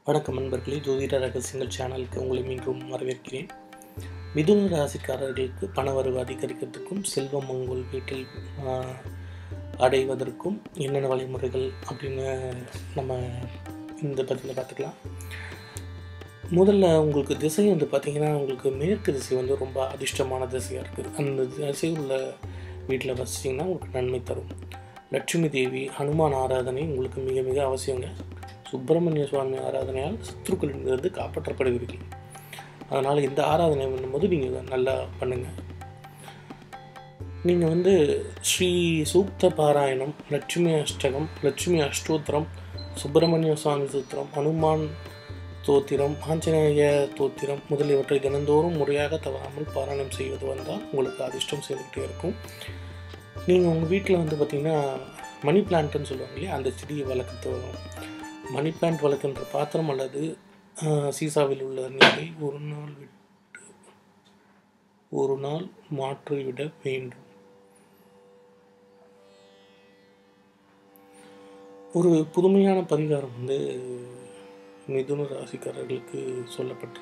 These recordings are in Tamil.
வணக்கம் நண்பர்களே ஜோதிட ரகசியங்கள் சேனலுக்கு உங்களை மீண்டும் வரவேற்கிறேன் மிதுன ராசிக்காரர்களுக்கு பண வரவு அதிகரிக்கிறதுக்கும் செல்வம் உங்கள் வீட்டில் ஆஹ், அடைவதற்கும் என்னென்ன வழிமுறைகள் அப்படின்னு நம்ம இந்த பதிவில் பார்த்துக்கலாம் முதல்ல உங்களுக்கு திசை வந்து பார்த்திங்கன்னா உங்களுக்கு மேற்கு திசை வந்து ரொம்ப அதிர்ஷ்டமான திசையாக இருக்குது அந்த திசை உள்ள வீட்டில் வசிச்சிங்கன்னா உங்களுக்கு நன்மை தரும் லட்சுமி தேவி ஹனுமான் ஆராதனை உங்களுக்கு மிக மிக அவசியங்க சுப்பிரமணிய சுவாமி ஆராதனையால் சத்துருக்களிலிருந்து காப்பாற்றப்படுவீர்கள் அதனால் இந்த ஆராதனை பண்ணும்போது நீங்கள் நல்லா பண்ணுங்கள் நீங்கள் வந்து ஸ்ரீ சூக்த பாராயணம் லட்சுமி அஷ்டகம் லட்சுமி அஷ்டோத்திரம் சுப்பிரமணிய சுவாமி சூத்திரம் ஹனுமான் தோத்திரம் ஆஞ்சநேய தோத்திரம் முதலியவற்றை தினந்தோறும் முறையாக தவறாமல் பாராயணம் செய்வது வந்தால் உங்களுக்கு அதிர்ஷ்டம் சேர்ந்துக்கிட்டே இருக்கும் நீங்கள் உங்கள் வீட்டில் வந்து பார்த்திங்கன்னா மணி பிளான்ட்டுன்னு சொல்லுவாங்க இல்லையா அந்த செடியை வளர்க்க வரும் மணி பிளான்ட் வளர்க்கின்ற பாத்திரம் அல்லது ஆஹ், சீசாவில் உள்ள நீரை ஒரு நாள் விட்டு ஒரு நாள் மாற்றிவிட வேண்டும் ஒரு புதுமையான பரிகாரம் வந்து மிதுன ராசிக்காரர்களுக்கு சொல்லப்பட்டிருக்கு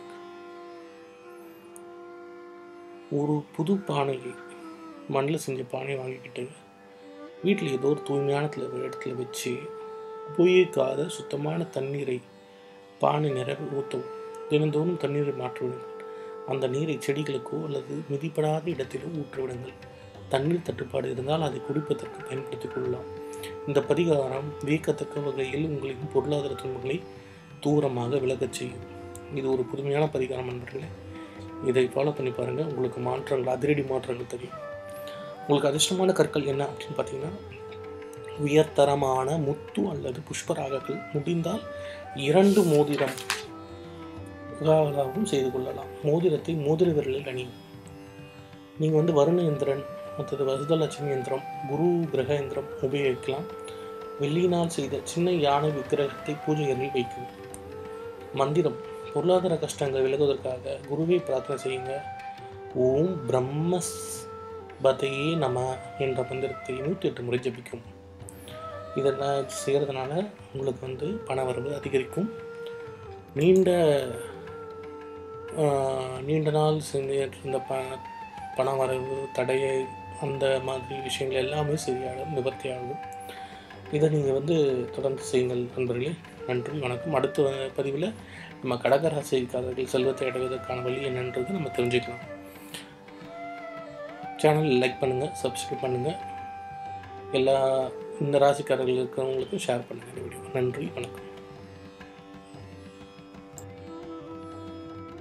ஒரு புது பானையை மண்ணில் செஞ்ச பானையை வாங்கிக்கிட்டு வீட்டில் ஏதோ ஒரு தூய்மையான இடத்துல- இடத்துல வச்சு உபயோகிக்காத சுத்தமான தண்ணீரை பானை நிரப்பி ஊற்றவும் தினந்தோறும் தண்ணீரை மாற்றிவிடுங்கள் அந்த நீரை செடிகளுக்கோ அல்லது மிதிப்படாத இடத்திலோ ஊற்றிவிடுங்கள் தண்ணீர் தட்டுப்பாடு இருந்தால் அதை குடிப்பதற்கு பயன்படுத்திக் கொள்ளலாம் இந்த பரிகாரம் வியக்கத்தக்க வகையில் உங்களின் பொருளாதார துன்பங்களை தூரமாக விலகச் செய்யும் இது ஒரு புதுமையான பரிகாரம் நண்பர்களே இதை ஃபாலோ பண்ணி பாருங்கள் உங்களுக்கு மாற்றங்கள் அதிரடி மாற்றங்கள் தெரியும் உங்களுக்கு அதிர்ஷ்டமான கற்கள் என்ன அப்படின்னு பார்த்தீங்கன்னா உயர்தரமான முத்து அல்லது புஷ்பராகங்கள் முடிந்தால் இரண்டு மோதிரம் ராகவும் செய்து கொள்ளலாம் மோதிரத்தை மோதிர விரலில் அணியும் நீங்கள் வந்து வருண எந்திரன் மற்றது வசுதலட்சுமி யந்திரம் குரு கிரக யந்திரம் உபயோகிக்கலாம் வெள்ளியினால் செய்த சின்ன யானை விக்கிரகத்தை பூஜை அறையில் வைக்கும் மந்திரம் பொருளாதார கஷ்டங்கள் விலகுவதற்காக குருவை பிரார்த்தனை செய்யுங்க ஓம் பிரம்மஸ் பதையே நம என்ற மந்திரத்தை நூற்றி எட்டு முறை ஜபிக்கும் இதெல்லாம் செய்கிறதுனால உங்களுக்கு வந்து பண வரவு அதிகரிக்கும் நீண்ட ஆஹ், நீண்ட நாள் செஞ்சுட்டு இருந்த ப பண வரவு தடையை அந்த மாதிரி விஷயங்கள் எல்லாமே சரியாகும் நிவர்த்தியாகும் இதை நீங்கள் வந்து தொடர்ந்து செய்யுங்கள் நண்பர்களே நன்றி வணக்கம் அடுத்த பதிவில் நம்ம கடகராசிக்காரர்கள் செல்வத்தை அடைவதற்கான வழி என்னன்றது நம்ம தெரிஞ்சுக்கலாம் சேனல் லைக் பண்ணுங்கள் சப்ஸ்கிரைப் பண்ணுங்கள் எல்லா இந்த ராசிக்காரர்கள் இருக்கிறவங்களுக்கும் ஷேர் பண்ணுங்கள் இந்த வீடியோ நன்றி வணக்கம்